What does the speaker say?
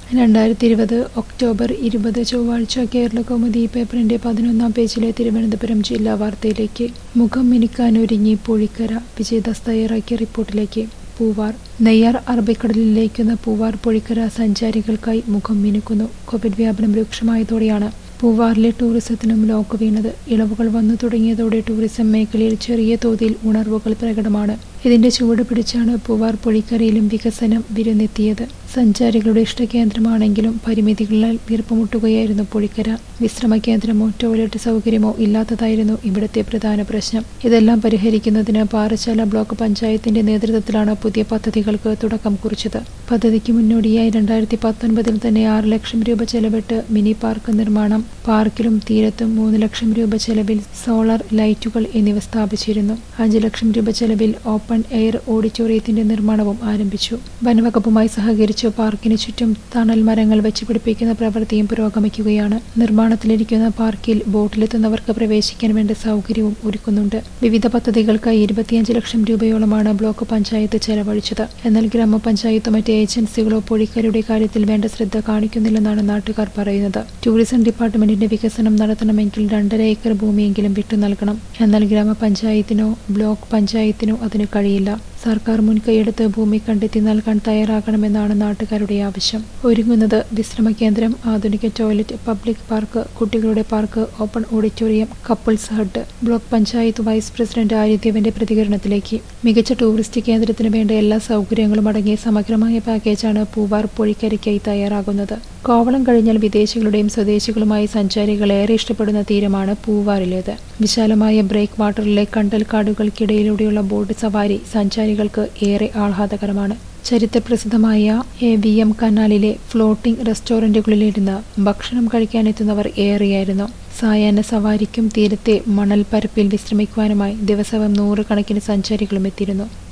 രണ്ടായിരത്തി ഇരുപത് ഒക്ടോബർ ഇരുപത് ചൊവ്വാഴ്ച കേരള കൗമുദി പേപ്പറിന്റെ പതിനൊന്നാം പേജിലെ തിരുവനന്തപുരം ജില്ലാ വാർത്തയിലേക്ക് മുഖം മിനുക്കാനൊരുങ്ങി പൂഴിക്കര വിജയദാസ് തയ്യാറാക്കിയ റിപ്പോർട്ടിലേക്ക് പൂവാർ നെയ്യാർ അറബിക്കടലിലേക്കുന്ന പൂവാർ പൊഴിക്കര സഞ്ചാരികൾക്കായി മുഖം മിനുക്കുന്നു കോവിഡ് വ്യാപനം രൂക്ഷമായതോടെയാണ് പൂവാറിലെ ടൂറിസത്തിനും ലോക്ക് വീണത് ഇളവുകൾ വന്നു തുടങ്ങിയതോടെ ടൂറിസം മേഖലയിൽ ചെറിയ തോതിൽ ഉണർവുകൾ പ്രകടമാണ് ഇതിന്റെ ചുവട് പിടിച്ചാണ് പൂവാർ പൊഴിക്കരയിലും വികസനം വിരുന്നെത്തിയത് സഞ്ചാരികളുടെ ഇഷ്ടകേന്ദ്രമാണെങ്കിലും പരിമിതികളാൽ വീർപ്പുമുട്ടുകയായിരുന്നു പൊഴിക്കര വിശ്രമ കേന്ദ്രമോ ടോയ്ലറ്റ് സൗകര്യമോ ഇല്ലാത്തതായിരുന്നു ഇവിടുത്തെ പ്രധാന പ്രശ്നം ഇതെല്ലാം പരിഹരിക്കുന്നതിന് പാറശാല ബ്ലോക്ക് പഞ്ചായത്തിന്റെ നേതൃത്വത്തിലാണ് പുതിയ പദ്ധതികൾക്ക് തുടക്കം കുറിച്ചത് പദ്ധതിക്ക് മുന്നോടിയായി രണ്ടായിരത്തി പത്തൊൻപതിൽ തന്നെ ആറ് ലക്ഷം രൂപ ചെലവിട്ട് മിനി പാർക്ക് നിർമ്മാണം പാർക്കിലും തീരത്തും മൂന്ന് ലക്ഷം രൂപ ചെലവിൽ സോളാർ ലൈറ്റുകൾ എന്നിവ സ്ഥാപിച്ചിരുന്നു അഞ്ച് ലക്ഷം രൂപ ചെലവിൽ ഓപ്പൺ എയർ ഓഡിറ്റോറിയത്തിന്റെ നിർമ്മാണവും ആരംഭിച്ചു വനവകുപ്പുമായി സഹകരിച്ച് പാർക്കിന് ചുറ്റും തണൽ മരങ്ങൾ വെച്ച് പിടിപ്പിക്കുന്ന പ്രവൃത്തിയും പുരോഗമിക്കുകയാണ് നിർമ്മാണത്തിലിരിക്കുന്ന പാർക്കിൽ ബോട്ടിലെത്തുന്നവർക്ക് പ്രവേശിക്കാൻ വേണ്ട സൗകര്യവും ഒരുക്കുന്നുണ്ട് വിവിധ പദ്ധതികൾക്കായി ഇരുപത്തിയഞ്ച് ലക്ഷം രൂപയോളമാണ് ബ്ലോക്ക് പഞ്ചായത്ത് ചെലവഴിച്ചത് എന്നാൽ ഗ്രാമപഞ്ചായത്തോ മറ്റ് ഏജൻസികളോ പൊഴിക്കരുടെ കാര്യത്തിൽ വേണ്ട ശ്രദ്ധ കാണിക്കുന്നില്ലെന്നാണ് നാട്ടുകാർ പറയുന്നത് ടൂറിസം ഡിപ്പാർട്ട്മെന്റിന്റെ വികസനം നടത്തണമെങ്കിൽ രണ്ടര ഏക്കർ ഭൂമിയെങ്കിലും വിട്ടു നൽകണം എന്നാൽ ഗ്രാമപഞ്ചായത്തിനോ ബ്ലോക്ക് പഞ്ചായത്തിനോ അതിന് കഴിയില്ല സർക്കാർ മുൻകൈയെടുത്ത് ഭൂമി കണ്ടെത്തി നൽകാൻ തയ്യാറാകണമെന്നാണ് നാട്ടുകാരുടെ ആവശ്യം ഒരുങ്ങുന്നത് വിശ്രമ കേന്ദ്രം ആധുനിക ടോയ്ലറ്റ് പബ്ലിക് പാർക്ക് കുട്ടികളുടെ park open auditorium couples hut block panchayat vice president ആര്യദേവന്റെ പ്രതികരണത്തിലേക്ക് മികച്ച ടൂറിസ്റ്റ് കേന്ദ്രത്തിന് വേണ്ട എല്ലാ സൗകര്യങ്ങളും അടങ്ങിയ സമഗ്രമായ പാക്കേജാണ് പൂവാർ പൊഴിക്കരയ്ക്കായി തയ്യാറാകുന്നത് കോവളം കഴിഞ്ഞാൽ വിദേശികളുടെയും സ്വദേശികളുമായി സഞ്ചാരികൾ ഏറെ ഇഷ്ടപ്പെടുന്ന തീരമാണ് പൂവാറിലേത് വിശാലമായ ബ്രേക്ക് വാട്ടറിലെ കണ്ടൽ കാടുകൾക്കിടയിലൂടെയുള്ള ബോട്ട് സവാരി സഞ്ചാരികൾക്ക് ഏറെ ആഹ്ലാദകരമാണ് ചരിത്രപ്രസിദ്ധമായ എ വി എം കനാലിലെ ഫ്ലോട്ടിംഗ് റെസ്റ്റോറന്റുകളിലിരുന്ന് ഭക്ഷണം കഴിക്കാനെത്തുന്നവർ ഏറെയായിരുന്നു സായാഹ്ന സവാരിക്കും തീരത്തെ മണൽ പരപ്പിൽ വിശ്രമിക്കുവാനുമായി ദിവസവും നൂറുകണക്കിന് സഞ്ചാരികളും എത്തിയിരുന്നു